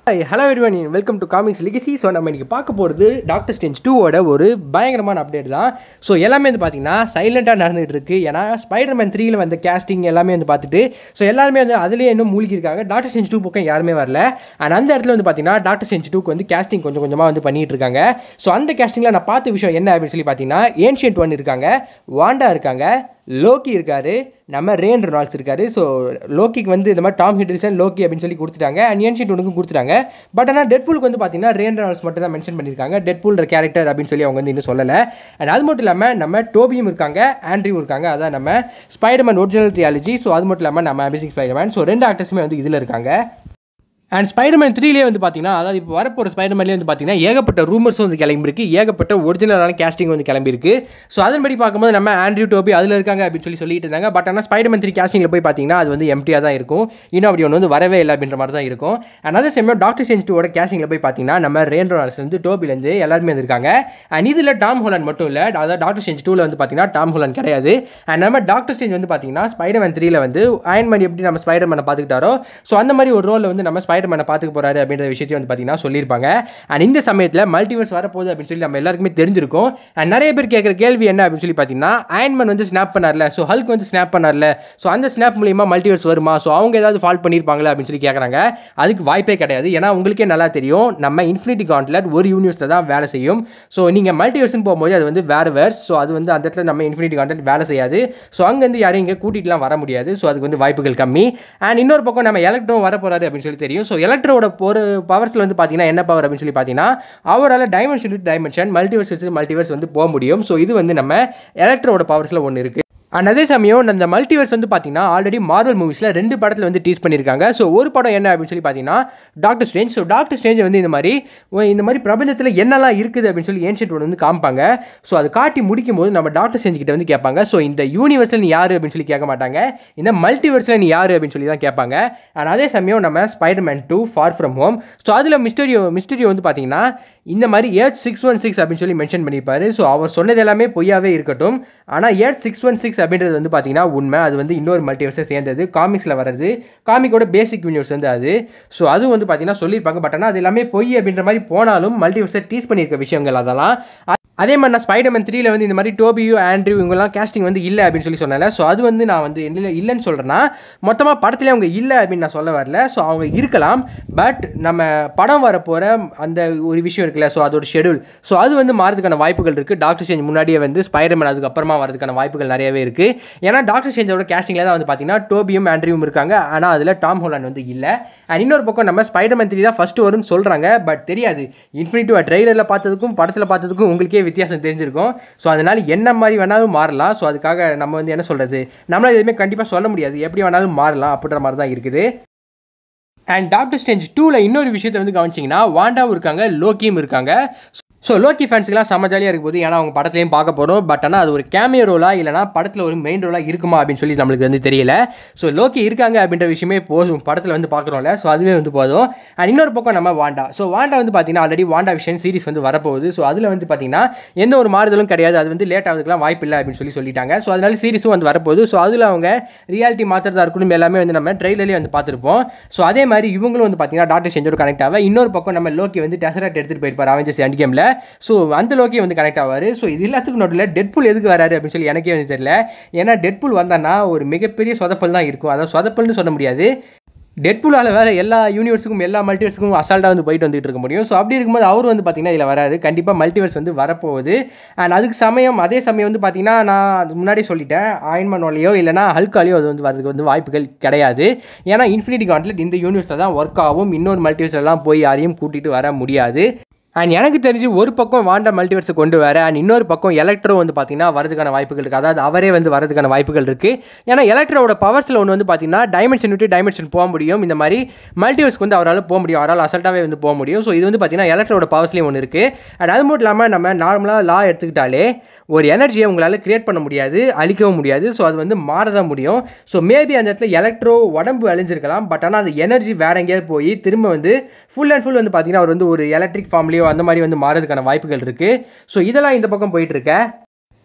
hello everyone welcome to comics legacy so நம்ம இன்றைக்கி பார்க்க போகிறது டாக்டர் ஸ்டேஞ்ச் டூவோட ஒரு பயங்கரமான அப்டேட் தான் ஸோ எல்லாமே வந்து பார்த்தீங்கன்னா சைலண்ட்டாக நடந்துகிட்டு இருக்கு ஏன்னா ஸ்பைடர்மேன் த்ரீல வந்த கேஸ்டிங் எல்லாமே வந்து பார்த்துட்டு ஸோ எல்லாருமே வந்து அதுலேயே இன்னும் மூழ்கி இருக்காங்க டாக்டர் ஸ்டேஞ்ச் டூ பக்கம் யாருமே வரல அண்ட் அந்த இடத்துல வந்து பார்த்தீங்கன்னா டாக்டர் ஸ்டேஞ்ச் டூக்கு வந்து கேஸ்டிங் கொஞ்சம் கொஞ்சமாக வந்து பண்ணிட்டு இருக்காங்க ஸோ அந்த கேஸ்டிங்கில் நான் பார்த்த விஷயம் என்ன அப்படின்னு சொல்லி பார்த்தீங்கன்னா ஏன்ஷியன்ட் ஒன் இருக்காங்க வாண்டா இருக்காங்க லோக்கி இருக்காரு நம்ம ரேன் ரொனால்ட்ஸ் இருக்காரு ஸோ லோக்கிக்கு வந்து இந்த மாதிரி டாம் ஹிடில்சன் லோக்கி அப்படின்னு சொல்லி கொடுத்துட்டாங்க அண்ட் ஏன்ஷியன்ட் ஒனுக்கும் கொடுத்துட்டாங்க பட் ஆனால் டெட்பூலுக்கு வந்து பார்த்தீங்கன்னா ரேன் ரொனால்ட்ஸ் மட்டும் தான் மென்ஷன் பண்ணியிருக்காங்க டெட்பூல்ற கேரக்டர் அப்படின்னு சொல்லி அவங்க வந்து இன்னும் சொல்லலை அண்ட் அது மட்டும் இல்லாமல் நம்ம டோபியும் இருக்காங்க ஆண்ட்ரியும் இருக்காங்க அதான் நம்ம ஸ்பைடர்மேன் ஒரிஜினல் ரியாலஜி ஸோ அது மட்டும் இல்லாமல் நம்ம அமேசிங் ஸ்பைடர்மேன் ஸோ ரெண்டு ஆக்டர்ஸுமே வந்து இதில் இருக்காங்க அண்ட் ஸ்பைடர்மேன் த்ரீலேயே வந்து பார்த்தீங்கன்னா அதாவது இப்போ வரப்போகிற ஸ்பைடர்மேன்லேயே வந்து பார்த்தீங்கன்னா ஏகப்பட்ட ரூமர்ஸ் வந்து கிளம்பிருக்கு ஏகப்பட்ட ஒரிஜினலான கேஸ்டிங் வந்து கிளம்பிருக்கு ஸோ அதன்படி பார்க்கும்போது நம்ம ஆண்ட்ரியூ டோபி அதில் இருக்காங்க அப்படின்னு சொல்லி சொல்லிட்டு இருந்தாங்க பட் ஆனால் ஸ்பைடர்மேன் த்ரீ கேஸ்டிங்கில் போய் பார்த்தீங்கன்னா அது வந்து எம்டியாக தான் இருக்கும் இன்னும் அப்படி ஒன்று வந்து வரவே இல்லை அப்படின்ற மாதிரி தான் இருக்கும் அண்ட் அதே சமயம் டாக்டர் சென்ஸ் டூவோட கேஸ்டிங்கில் போய் பார்த்தீங்கன்னா நம்ம ரேன் ரொனால்ஸ்லேருந்து டோபிலேருந்து எல்லாருமே இருக்காங்க அண்ட் இதில் டாம் ஹோலன் மட்டும் இல்லை அதாவது டாக்டர் சென்ஸ் டூவில் வந்து பார்த்தீங்கன்னா டாம் ஹோலன் கிடையாது அண்ட் நம்ம டாக்டர் ஸ்டேஞ்ச் வந்து பார்த்தீங்கன்னா ஸ்பைடர்மேன் த்ரீல வந்து அயன்மேன் எப்படி நம்ம ஸ்பைடர்மேனை பார்த்துக்கிட்டாரோ ஸோ அந்த மாதிரி ஒரு ரோலில் வந்து நம்ம ஸ்பைடர்மேனை பார்த்துக்க போகிறாரு அப்படின்ற விஷயத்தையும் வந்து பார்த்தீங்கன்னா சொல்லியிருப்பாங்க அண்ட் இந்த சமயத்தில் மல்டிவர்ஸ் வரப்போகுது அப்படின்னு சொல்லி நம்ம எல்லாருக்குமே தெரிஞ்சிருக்கும் அண்ட் நிறைய பேர் கேட்குற கேள்வி என்ன அப்படின்னு சொல்லி பார்த்தீங்கன்னா அயன்மேன் வந்து ஸ்னாப் பண்ணார்ல ஸோ ஹல்க் வந்து ஸ்னாப் பண்ணார்ல ஸோ அந்த ஸ்னாப் மூலியமா மல்டிவர்ஸ் வருமா ஸோ அவங்க ஏதாவது ஃபால்ட் பண்ணியிருப்பாங்களா அப்படின்னு சொல்லி கேட்குறாங்க அதுக்கு வாய்ப்பே கிடையாது ஏன்னா உங்களுக்கே நல்லா தெரியும் நம்ம இன்ஃபினிட்டி கான்ட்லட் ஒரு யூனிவர்ஸில் தான் வேலை செய்யும் ஸோ நீங்கள் மல்டிவர்ஸ்னு போகும்போது அது வந்து வேறு வேர்ஸ் ஸோ அது வந்து அந்த இடத்துல நம்ம இன்ஃபினிட்டி கான்ட்லட் வேலை செய்யாது ஸோ அங்கேருந்து யாரையும் இங்கே கூட்டிகிட்டுலாம் வர முடியாது ஸோ அதுக்கு வந்து வாய்ப்புகள் கம்மி அண்ட் இன்னொரு பக்கம் நம்ம எலக்ட்ரோ வர போகிறாரு அப்படின்னு சொல்லி தெரியும் ஸோ எலக்ட்ரோட ஒரு பவர்ஸில் வந்து பார்த்தீங்கன்னா என்ன பவர் அப்படின்னு சொல்லி பார்த்தீங்கன்னா அவரால் டைமென்ஷன் டு டைமென்ஷன் மல்டிவர்ஸ் வச்சு மல்டிவர்ஸ் வந்து போக முடியும் ஸோ இது வந்து நம்ம எலக்ட்ரோட பவர்ஸில் ஒன்று இருக்குது அண்ட் அதே சமயம் இந்த மல்டிவர்ஸ் வந்து பார்த்தீங்கன்னா ஆல்ரெடி மார்வல் மூவிஸில் ரெண்டு படத்தில் வந்து டீஸ் பண்ணியிருக்காங்க ஸோ ஒரு படம் என்ன அப்படின்னு சொல்லி பார்த்தீங்கன்னா Doctor Strange so Doctor Strange வந்து இந்த மாதிரி இந்த மாதிரி பிரபஞ்சத்தில் என்னெல்லாம் இருக்குது அப்படின்னு சொல்லி ஏன்ஷியன்ட் ஒன்று வந்து காமிப்பாங்க ஸோ அது காட்டி முடிக்கும் போது நம்ம டாக்டர் ஸ்டேஞ்ச் கிட்ட வந்து கேட்பாங்க ஸோ இந்த யூனிவர்ஸில் நீ யார் அப்படின்னு சொல்லி கேட்க மாட்டாங்க இந்த மல்டிவர்ஸில் நீ யார் அப்படின்னு சொல்லி தான் கேட்பாங்க அண்ட் அதே சமயம் நம்ம Spiderman two far from home so அதில் மிஸ்டரியோ மிஸ்டரியோ வந்து பார்த்தீங்கன்னா இந்த மாதிரி ஏட் சிக்ஸ் ஒன் சிக்ஸ் அப்படின்னு சொல்லி மென்ஷன் பண்ணியிருப்பாரு ஸோ அவர் சொன்னது எல்லாமே பொய்யாவே இருக்கட்டும் ஆனால் ஏட் சிக்ஸ் ஒன் சிக்ஸ் அப்படின்றது வந்து பார்த்தீங்கன்னா உண்மை அது வந்து இன்னொரு மல்டிவர்ஸை சேர்ந்தது காமிக்ஸில் வர்றது காமிக்கோட பேசிக் யூனிவர்ஸ் வந்து அது ஸோ அதுவும் வந்து பார்த்தீங்கன்னா சொல்லியிருப்பாங்க பட் ஆனால் அது எல்லாமே பொய் அப்படின்ற மாதிரி போனாலும் மல்டிவர்ஸை டீஸ் பண்ணியிருக்க விஷயங்கள் அதெல்லாம் அதே மாதிரி நான் ஸ்பைடர்மேன் த்ரீல வந்து இந்த மாதிரி டோபியூ ஆண்ட்ரியூ இவங்கெல்லாம் கேஸ்டிங் வந்து இல்லை அப்படின்னு சொல்லி சொன்னேன் ஸோ அது வந்து நான் வந்து இல்லை இல்லைன்னு சொல்கிறேன்னா மொத்தமாக படத்துலேயே அவங்க இல்லை அப்படின்னு நான் சொல்ல வரல ஸோ அவங்க இருக்கலாம் பட் நம்ம படம் வர போகிற அந்த ஒரு விஷயம் இருக்குல்ல ஸோ அதோட ஷெடியூல் ஸோ அது வந்து மாறதுக்கான வாய்ப்புகள் இருக்குது டாக்டர் சேஞ்ச் முன்னாடியே வந்து ஸ்பைடர்மேன் அதுக்கப்புறமா வரதுக்கான வாய்ப்புகள் நிறையவே இருக்குது ஏன்னா டாக்டர் சேஞ்சோட கேஸ்டிங்கில் தான் வந்து பார்த்தீங்கன்னா டோபியும் ஆண்ட்ரியும் இருக்காங்க ஆனால் அதில் டாம் ஹோலாண்ட் வந்து இல்லை அண்ட் இன்னொரு பக்கம் நம்ம ஸ்பைடர்மேன் த்ரீ தான் ஃபஸ்ட்டு வரும்னு சொல்கிறாங்க பட் தெரியாது இன்ஃபினிட்டிவ் ட்ரெய்லரில் பார்த்ததுக்கும் படத்தில் பார்த்ததுக்கும் உங்களுக்கே வித்தியாசம் தெரிஞ்சிருக்கும் ஸோ அதனால் என்ன மாதிரி வேணாலும் மாறலாம் ஸோ அதுக்காக நம்ம வந்து என்ன சொல்கிறது நம்மளால் எதுவுமே கண்டிப்பாக சொல்ல முடியாது எப்படி வேணாலும் மாறலாம் அப்படின்ற மாதிரி தான் இருக்குது அண்ட் டாக்டர் ஸ்டேஞ்ச் டூவில் இன்னொரு விஷயத்தை வந்து கவனிச்சிங்கன்னா வாண்டாவும் இருக்காங்க லோக்கியும் இருக்காங்க ஸோ லோக்கி ஃபேன்ஸுக்குலாம் செம்ம ஜாலியாக இருக்கும் போது ஏன்னா அவங்க படத்துலையும் பார்க்க போகிறோம் பட் ஆனால் அது ஒரு கேமியோ ரோலா இல்லைனா படத்தில் ஒரு மெயின் ரோலாக இருக்குமா அப்படின்னு சொல்லி நம்மளுக்கு வந்து தெரியல ஸோ லோக்கி இருக்காங்க அப்படின்ற விஷயமே போதும் படத்தில் வந்து பார்க்குறோம்ல ஸோ அதுவே வந்து போதும் அண்ட் இன்னொரு பக்கம் நம்ம வாண்டா ஸோ வாண்டா வந்து பார்த்தீங்கன்னா ஆல்ரெடி வாண்டா விஷன் சீரிஸ் வந்து வரப்போகுது ஸோ அதில் வந்து பார்த்தீங்கன்னா எந்த ஒரு மாறுதலும் கிடையாது அது வந்து லேட் ஆகுதுக்கெல்லாம் வாய்ப்பு இல்லை அப்படின்னு சொல்லி சொல்லிட்டாங்க ஸோ அதனால சீரிஸும் வந்து வரப்போகுது ஸோ அதில் அவங்க ரியாலிட்டி மாத்திரதா இருக்கணும் எல்லாமே வந்து நம்ம ட்ரெயிலர்லேயே வந்து பார்த்துருப்போம் ஸோ அதே மாதிரி இவங்களும் வந்து பார்த்தீங்கன்னா டாக்டர் செஞ்சோட கனெக்ட் ஆக இன்னொரு பக்கம் நம்ம லோக்கி வந்து டெசராட் எடுத்துகிட்டு போயிருப்பார் அவஞ்சஸ் எண்ட் கேமில் ஸோ அந்த லோக்கி வந்து கனெக்ட் ஆவார் ஸோ இது எல்லாத்துக்கும் நோட்டில் டெட்புல் எதுக்கு வராரு அப்படின்னு சொல்லி எனக்கே வந்து தெரியல ஏன்னா டெட்புல் வந்தான்னா ஒரு மிகப்பெரிய சொதப்பல் தான் இருக்கும் அதாவது சொதப்பல்னு சொல்ல முடியாது டெட்புலால் வேறு எல்லா யூனிவர்ஸுக்கும் எல்லா மல்டிவர்ஸுக்கும் அசால்ட்டாக வந்து போயிட்டு வந்துட்டு இருக்க முடியும் ஸோ அப்படி இருக்கும்போது அவர் வந்து பார்த்திங்கன்னா இதில் வராது கண்டிப்பாக மல்டிவர்ஸ் வந்து வரப்போகுது அண்ட் அதுக்கு சமயம் அதே சமயம் வந்து பார்த்திங்கன்னா நான் அது முன்னாடி சொல்லிட்டேன் ஆயின்மனோலையோ இல்லைனா ஹல்காலையோ அது வந்து வரதுக்கு வந்து வாய்ப்புகள் கிடையாது ஏன்னா இன்ஃபினிட்டி கான்ட்லெட் இந்த யூனிவர்ஸில் தான் ஒர்க் ஆகும் இன்னொரு மல்டிவர்ஸ்லாம் போய் யாரையும் கூட்டிகிட்டு வர முடியாது அண்ட் எனக்கு தெரிஞ்சு ஒரு பக்கம் வாண்டா மல்டிவர்ஸை கொண்டு வர அண்ட் இன்னொரு பக்கம் எலக்ட்ரோ வந்து பார்த்தீங்கன்னா வரதுக்கான வாய்ப்புகள் இருக்குது அதாவது அவரே வந்து வரதுக்கான வாய்ப்புகள் இருக்குது ஏன்னா எலக்ட்ரோட பவர்ஸில் ஒன்று வந்து பார்த்தீங்கன்னா டைமென்ஷன் விட்டு டைமென்ஷன் போக முடியும் இந்த மாதிரி மல்டிவர்ஸ்க்கு வந்து அவரால் போக முடியும் அவரால் அசல்ட்டாகவே வந்து போக முடியும் ஸோ இது வந்து பார்த்தீங்கன்னா எலக்ட்ரோட பவர்ஸ்லேயும் ஒன்று இருக்குது அண்ட் அது மட்டும் இல்லாமல் நம்ம நார்மலாக லா எடுத்துக்கிட்டாலே ஒரு எனர்ஜியை உங்களால் கிரியேட் பண்ண முடியாது அழிக்கவும் முடியாது ஸோ அது வந்து மாற தான் முடியும் ஸோ மேபி அந்த இடத்துல எலக்ட்ரோ உடம்பு அழிஞ்சிருக்கலாம் பட் ஆனால் அந்த எனர்ஜி வேற எங்கேயாவது போய் திரும்ப வந்து ஃபுல் அண்ட் ஃபுல் வந்து பார்த்தீங்கன்னா அவர் வந்து ஒரு எலக்ட்ரிக் ஃபார்ம்லேயோ அந்த மாதிரி வந்து மாறதுக்கான வாய்ப்புகள் இருக்குது ஸோ இதெல்லாம் இந்த பக்கம் போயிட்டு இருக்க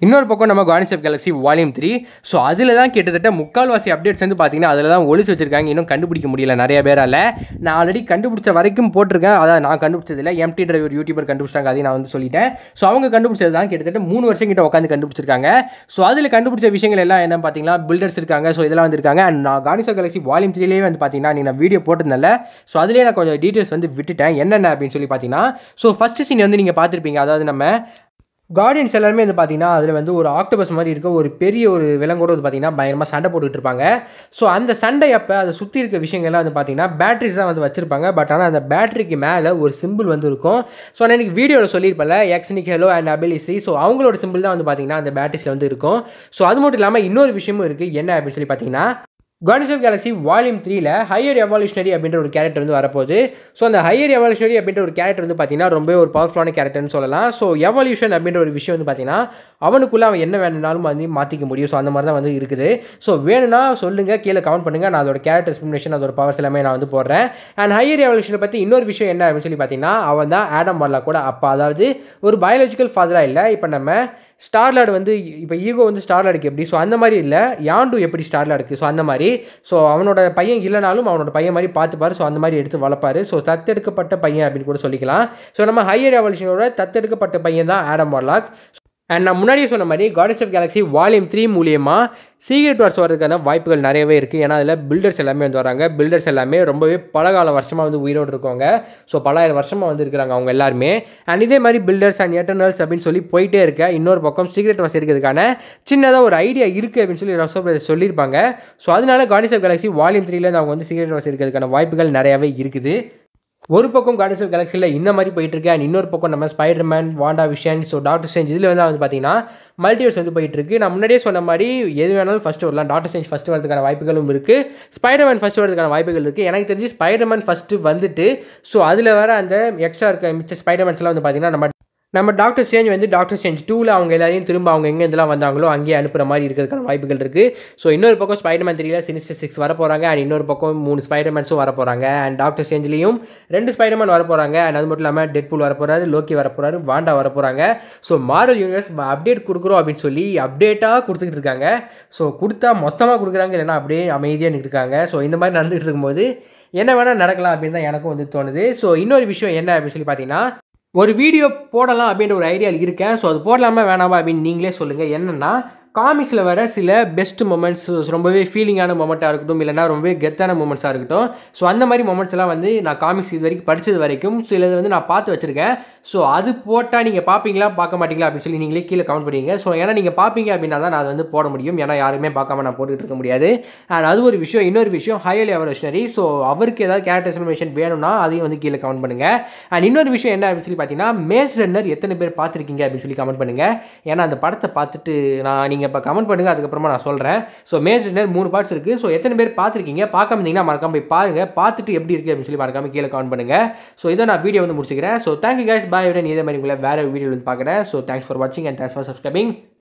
இன்னொரு பக்கம் நம்ம Guardians of Galaxy volume three so அதில் தான் கிட்டத்தட்ட முக்கால்வாசி அப்டேட்ஸ் வந்து பார்த்தீங்கன்னா அதில் தான் ஒளிச்சு வச்சிருக்காங்க இன்னும் கண்டுபிடிக்க முடியல நிறைய பேரால் நான் ஆல்ரெடி கண்டுபிடிச்ச வரைக்கும் போட்டிருக்கேன் அதான் நான் கண்டுபிடிச்சதில்ல எம்டி டிரைவர் யூடியூபர் கண்டுபிடிச்சாங்க அதையும் நான் வந்து சொல்லிட்டேன் ஸோ அவங்க கண்டுபிடிச்சது தான் கிட்டத்தட்ட மூணு வருஷம் கிட்ட உட்காந்து கண்டுபிடிச்சிருக்காங்க ஸோ அதில் கண்டுபிடிச்ச விஷயங்கள் எல்லாம் என்ன பார்த்தீங்கன்னா பில்டர்ஸ் இருக்காங்க ஸோ இதெல்லாம் வந்திருக்காங்க அண்ட் நான் கார்டன்ஸ் ஆஃப் கேலக்ஸி வால்யூம் த்ரீலேயே வந்து பார்த்தீங்கன்னா நீ நான் வீடியோ போட்டிருந்தேன்ல ஸோ அதிலே நான் கொஞ்சம் டீட்டெயில்ஸ் வந்து விட்டுட்டேன் என்னென்ன அப்படின்னு சொல்லி பார்த்தீங்கன்னா ஸோ ஃபஸ்ட்டு சீன் வந்து நீங்கள் பார்த்துருப்பீங்க அதாவது நம்ம கார்டியன்ஸ் எல்லாருமே வந்து பார்த்தீங்கன்னா அதில் வந்து ஒரு ஆக்டோபஸ் மாதிரி இருக்க ஒரு பெரிய ஒரு விலங்கோட வந்து பார்த்தீங்கன்னா பயங்கரமாக சண்டை போட்டுக்கிட்டு இருப்பாங்க ஸோ அந்த சண்டை அப்போ அதை சுற்றி இருக்க விஷயங்கள்லாம் வந்து பார்த்தீங்கன்னா பேட்டரிஸ் தான் வந்து வச்சிருப்பாங்க பட் ஆனால் அந்த பேட்டரிக்கு மேலே ஒரு சிம்பிள் வந்து இருக்கும் ஸோ நான் எனக்கு வீடியோவில் சொல்லியிருப்பேன்ல எக்ஸ்னிக் ஹெலோ அண்ட் அபிலிசி ஸோ அவங்களோட சிம்பிள் தான் வந்து பார்த்தீங்கன்னா அந்த பேட்டரிஸில் வந்து இருக்கும் ஸோ அது மட்டும் இல்லாமல் இன்னொரு விஷயமும் இருக்குது என்ன அப்படின்னு சொல்லி பார்த்தீங்கன்னா கார்டிஸ் ஆஃப் கேலக்ஸி வால்யூம் த்ரீல ஹையர் எவால்யூஷனரி அப்படின்ற ஒரு கேரக்டர் வந்து வரப்போகுது ஸோ அந்த ஹையர் எவால்யூஷனரி அப்படின்ற ஒரு கேரக்டர் வந்து பார்த்தீங்கன்னா ரொம்ப ஒரு பவர்ஃபுல்லான கேரக்டர்னு சொல்லலாம் ஸோ எவால்யூஷன் அப்படின்ற ஒரு விஷயம் வந்து பார்த்தீங்கன்னா அவனுக்குள்ளே அவன் என்ன வேணும்னாலும் வந்து மாற்றிக்க முடியும் ஸோ அந்த மாதிரி தான் வந்து இருக்குது ஸோ வேணும்னா சொல்லுங்கள் கீழே கமெண்ட் பண்ணுங்கள் நான் அதோட கேரக்டர் எக்ஸ்பிளேஷன் அதோட பவர்ஸ் எல்லாமே நான் வந்து போடுறேன் அண்ட் ஹையர் எவால்யூஷனை பற்றி இன்னொரு விஷயம் என்ன அப்படின்னு சொல்லி பார்த்தீங்கன்னா அவன் தான் ஆடம் வரலா கூட அப்பா அதாவது ஒரு பயாலஜிக்கல் ஃபாதராக இல்லை இப்போ நம்ம ஸ்டார்லாட் வந்து இப்போ ஈகோ வந்து ஸ்டார்லாடுக்கு எப்படி ஸோ அந்த மாதிரி இல்லை யாண்டு எப்படி ஸ்டார்லாடுக்கு ஸோ அந்த மாதிரி ஸோ அவனோட பையன் இல்லைனாலும் அவனோட பையன் மாதிரி பார்த்துப்பாரு ஸோ அந்த மாதிரி எடுத்து வளர்ப்பாரு ஸோ தத்தெடுக்கப்பட்ட பையன் அப்படின்னு கூட சொல்லிக்கலாம் ஸோ நம்ம ஹையர் எவல்யூஷனோட தத்தெடுக்கப்பட்ட பையன் தான் ஆடம் வார்லாக் அண்ட் நான் முன்னாடியே சொன்ன மாதிரி Guardians of Galaxy volume three மூலியமாக சீக்ரெட் வார்ஸ் வரதுக்கான வாய்ப்புகள் நிறையவே இருக்குது ஏன்னா அதில் பில்டர்ஸ் எல்லாமே வந்து வராங்க பில்டர்ஸ் எல்லாமே ரொம்பவே பலகால வருஷமாக வந்து உயிரோடு இருக்கவங்க ஸோ பலாயிரம் வருஷமாக வந்து இருக்கிறாங்க அவங்க எல்லாருமே அண்ட் இதே மாதிரி பில்டர்ஸ் அண்ட் எட்டர்னல்ஸ் அப்படின்னு சொல்லி போயிட்டே இருக்க இன்னொரு பக்கம் சீக்ரெட் வார்ஸ் இருக்கிறதுக்கான சின்னதாக ஒரு ஐடியா இருக்குது அப்படின்னு சொல்லி ரசோ பிரதர்ஸ் சொல்லியிருப்பாங்க ஸோ அதனால கார்டன்ஸ் ஆஃப் கேலக்ஸி வால்யூம் த்ரீல அவங்க வந்து சீக்ரெட் வார்ஸ் இருக்கிறதுக்கான வாய்ப்புகள் நிறையவே இருக்குது ஒரு பக்கம் கார்டன்ஸ் ஆஃப் கேலக்ஸியில் இந்த மாதிரி போயிட்டு இருக்கு அண்ட் இன்னொரு பக்கம் நம்ம Spiderman Wanda Vision so Doctor Strange இதில் வந்து வந்து பார்த்தீங்கன்னா மல்டிவர்ஸ் வந்து போயிட்டு இருக்கு நான் முன்னாடியே சொன்ன மாதிரி எது வேணாலும் ஃபஸ்ட்டு வரலாம் டாக்டர் ஸ்ட்ரேஞ்ச் ஃபஸ்ட்டு வரதுக்கான வாய்ப்புகளும் இருக்குது ஸ்பைடர்மேன் ஃபஸ்ட்டு வரதுக்கான வாய்ப்புகள் இருக்குது எனக்கு தெரிஞ்சு ஸ்பைடர்மேன் ஃபஸ்ட்டு வந்துட்டு ஸோ அதில் வர அந்த எக்ஸ்ட்ரா இருக்க மிச்ச ஸ்பைடர்மேன்ஸ்லாம் வந்து பார்த்தீங்கன்னா நம்ம நம்ம டாக்டர் ஸ்டேஞ்ச் வந்து டாக்டர் ஸ்டேஞ்ச் டூவில் அவங்க எல்லாரையும் திரும்ப அவங்க எங்கே இதெல்லாம் வந்தாங்களோ அங்கேயே அனுப்புகிற மாதிரி இருக்கிறதுக்கான வாய்ப்புகள் இருக்குது ஸோ இன்னொரு பக்கம் ஸ்பைடர்மேன் த்ரீல சினிஸ்டர் சிக்ஸ் வர போகிறாங்க அண்ட் இன்னொரு பக்கம் மூணு ஸ்பைடர்மேன்ஸும் வர போகிறாங்க அண்ட் டாக்டர் ஸ்டேஞ்ச்லேயும் ரெண்டு ஸ்பைடர்மேன் வர போகிறாங்க அண்ட் அது மட்டும் இல்லாமல் டெட்பூல் வர போகிறாரு லோக்கி வர போகிறாரு வாண்டா வர போகிறாங்க ஸோ மாரல் யூனிவர்ஸ் அப்டேட் கொடுக்குறோம் அப்படின்னு சொல்லி அப்டேட்டாக கொடுத்துக்கிட்டு இருக்காங்க ஸோ கொடுத்தா மொத்தமாக கொடுக்குறாங்க இல்லைன்னா அப்படியே அமைதியாக இருக்காங்க ஸோ இந்த மாதிரி நடந்துகிட்டு இருக்கும்போது என்ன வேணால் நடக்கலாம் அப்படின்னு தான் எனக்கும் வந்து தோணுது ஸோ இன்னொரு விஷயம் என்ன அப்படின்னு சொல்லி பார்த்தீங்கன்னா ஒரு வீடியோ போடலாம் அப்படின்ற ஒரு ஐடியாவில் இருக்கேன் ஸோ அது போடலாமா வேணாமா அப்படின்னு நீங்களே சொல்லுங்கள் என்னென்னா காமிக்ஸில் வர சில பெஸ்ட் மூமெண்ட்ஸ் ரொம்பவே ஃபீலிங்கான மூமெண்ட்டாக இருக்கட்டும் இல்லைனா ரொம்பவே கெத்தான மூமெண்ட்ஸாக இருக்கட்டும் ஸோ அந்த மாதிரி மூமெண்ட்ஸ் எல்லாம் வந்து நான் காமிக்ஸ் இது வரைக்கும் படித்தது வரைக்கும் சிலது வந்து நான் பார்த்து வச்சுருக்கேன் ஸோ அது போட்டால் நீங்கள் பார்ப்பீங்களா பார்க்க மாட்டீங்களா அப்படின்னு சொல்லி நீங்களே கீழே கமெண்ட் பண்ணிங்க ஸோ ஏன்னா நீங்கள் பார்ப்பீங்க அப்படின்னா தான் நான் அதை வந்து போட முடியும் ஏன்னா யாருமே பார்க்காம நான் போட்டுக்கிட்டு இருக்க முடியாது அண்ட் அது ஒரு விஷயம் இன்னொரு விஷயம் ஹையல் எவரேஷனரி ஸோ அவருக்கு ஏதாவது கேரக்டர் இன்ஃபர்மேஷன் வேணும்னா அதையும் வந்து கீழே கமெண்ட் பண்ணுங்கள் அண்ட் இன்னொரு விஷயம் என்ன அப்படின்னு சொல்லி பார்த்தீங்கன்னா மேஸ் ரன்னர் எத்தனை பேர் பார்த்துருக்கீங்க அப்படின்னு சொல்லி கமெண்ட் பண்ணுங்கள் ஏன்னா அந்த படத்தை பார்த்துட்டு நான் நீங்கள் இப்போ கமெண்ட் பண்ணுங்கள் அதுக்கப்புறமா நான் சொல்கிறேன் ஸோ மேஸ் ரன்னர் மூணு பார்ட்ஸ் இருக்குது ஸோ எத்தனை பேர் பார்த்துருக்கீங்க பார்க்காம இருந்தீங்கன்னா மறக்காம போய் பாருங்கள் பார்த்துட்டு எப்படி இருக்குது அப்படின்னு சொல்லி மறக்காம கீழே கமெண்ட் பண்ணுங்கள் ஸோ இதை நான் வீடியோ வந்து முடிச்சுக்கிறேன் ஸோ தேங்க்யூ கைஸ் பாய் விட இதே மாதிரி உங்களை வேறு வீடியோ வந்து பார்க்குறேன் ஸோ தேங்க்ஸ் ஃபார் வாட்சிங் அண்ட் தேங்க்ஸ் ஃபார் சப்ஸ்கிரைபிங்